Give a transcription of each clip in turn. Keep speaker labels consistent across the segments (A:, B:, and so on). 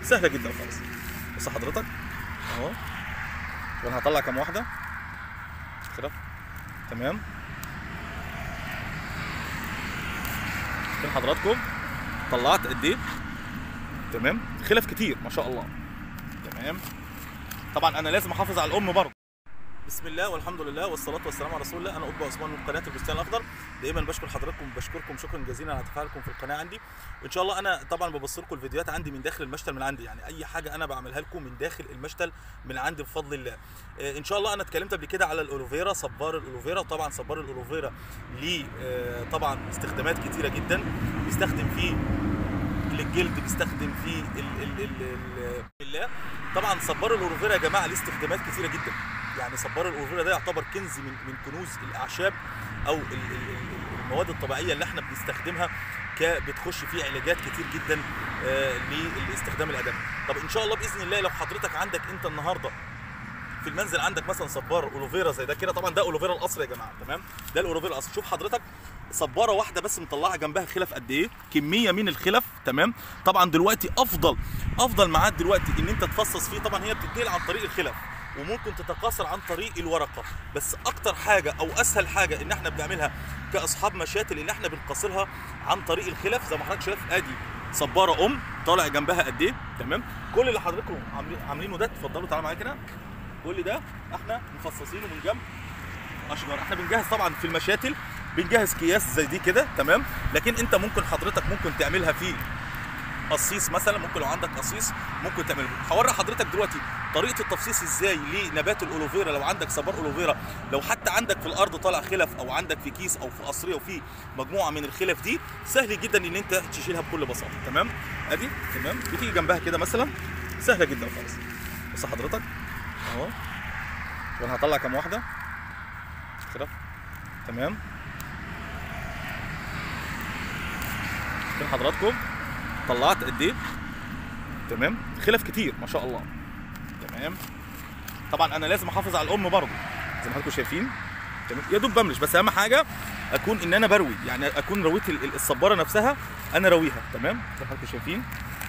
A: سهله جدا خالص بص حضرتك اهو وانا هطلع كام واحده كده تمام شايفين حضراتكم طلعت قد ايه تمام خلف كتير ما شاء الله تمام طبعا انا لازم احافظ على الام برضه بسم الله والحمد لله والصلاة والسلام على رسول الله أنا قطب عثمان من قناة البستان الأخضر دايما بشكر حضراتكم بشكركم شكرا جزيلا على تفاعلكم في القناة عندي وإن شاء الله أنا طبعا ببص لكم الفيديوهات عندي من داخل المشتل من عندي يعني أي حاجة أنا بعملها لكم من داخل المشتل من عندي بفضل الله آه، إن شاء الله أنا اتكلمت قبل كده على الأولوفيرا صبار الأولوفيرا وطبعا صبار الأولوفيرا ليه آه، طبعا استخدامات كتيرة جدا بيستخدم فيه للجلد بيستخدم فيه ال ال ال ال الله طبعا صبار الاوروفيرا يا جماعه ليه استخدامات كثيره جدا يعني صبار الاوروفيرا ده يعتبر كنز من من كنوز الاعشاب او ال ال ال المواد الطبيعيه اللي احنا بنستخدمها ك بتخش فيه علاجات كتير جدا آه للاستخدام الادمي طب ان شاء الله باذن الله لو حضرتك عندك انت النهارده في المنزل عندك مثلا صبار اولوفيرا زي ده كده طبعا ده اولوفيرا الاصل يا جماعه تمام ده الاولوفيرا الاصل شوف حضرتك صباره واحده بس مطلعه جنبها خلف قد ايه كميه من الخلف تمام طبعا دلوقتي افضل افضل معاد دلوقتي ان انت تفصص فيه طبعا هي بتتنقل عن طريق الخلف وممكن تتكاثر عن طريق الورقه بس اكتر حاجه او اسهل حاجه ان احنا بنعملها كاصحاب مشاتل ان احنا بنقاصرها عن طريق الخلف زي ما حضرتك شايف ادي صباره ام طالع جنبها قد ايه تمام كل اللي حضراتكم عاملين عاملينه ده اتفضلوا تعالوا معايا كده كل ده احنا مفصصينه من جنب اشجار احنا بنجهز طبعا في المشاتل بنجهز اكياس زي دي كده تمام لكن انت ممكن حضرتك ممكن تعملها في قصيص مثلا ممكن لو عندك قصيص ممكن تعمله هوري حضرتك دلوقتي طريقه التفصيص ازاي لنبات الاولوفيرا لو عندك صبار اولوفيرا لو حتى عندك في الارض طالع خلف او عندك في كيس او في قصريه وفي مجموعه من الخلف دي سهل جدا ان انت تشيلها بكل بساطه تمام ادي تمام بتيجي جنبها كده مثلا سهله جدا خالص بص حضرتك اهو وانا هطلع كام واحده كده تمام شايفين حضراتكم طلعت قد ايه تمام خلف كتير ما شاء الله تمام طبعا انا لازم احافظ على الام برضه زي ما حضراتكم شايفين تمام يا دوب بملش بس اهم حاجه اكون ان انا بروي يعني اكون رويت ال- ال- الصباره نفسها انا رويها تمام زي ما حضراتكم شايفين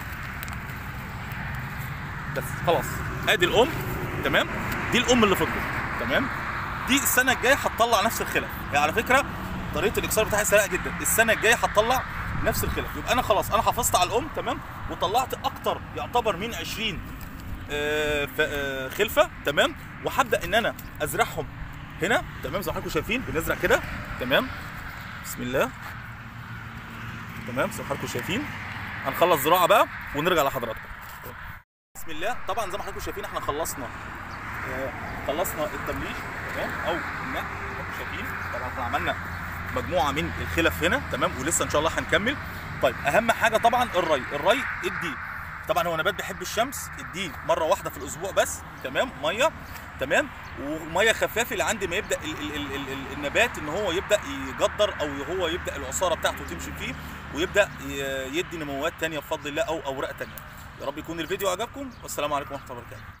A: بس خلاص ادي الام تمام دي الام اللي فضلت تمام دي السنه الجايه هتطلع نفس الخلف يعني على فكره طريقه الاكسار بتاعي سريعه جدا السنه الجايه هتطلع نفس الخلف يبقى انا خلاص انا حافظت على الام تمام وطلعت اكتر يعتبر من 20 آه، ف- آه، خلفه تمام وهبدا ان انا ازرعهم هنا تمام زي ما حضراتكم شايفين بنزرع كده تمام بسم الله تمام زي ما حضراتكم شايفين هنخلص زراعه بقى ونرجع لحضراتكم بسم الله طبعا زي ما حضراتكم شايفين احنا خلصنا آه، خلصنا التمليح تمام او النقل زي ما حضراتكم شايفين طبعا احنا عملنا مجموعه من الخلف هنا تمام ولسه ان شاء الله هنكمل طيب اهم حاجه طبعا الري الري ادي طبعا هو نبات بيحب الشمس اديه مره واحده في الاسبوع بس تمام ميه تمام وميه خفافه لعند ما يبدا ال ال ال ال ال النبات ان هو يبدا يجدر او هو يبدا العصاره بتاعته تمشي فيه ويبدا ي- يدي نموات تانية بفضل الله او اوراق تانية يا رب يكون الفيديو عجبكم والسلام عليكم ورحمه الله وبركاته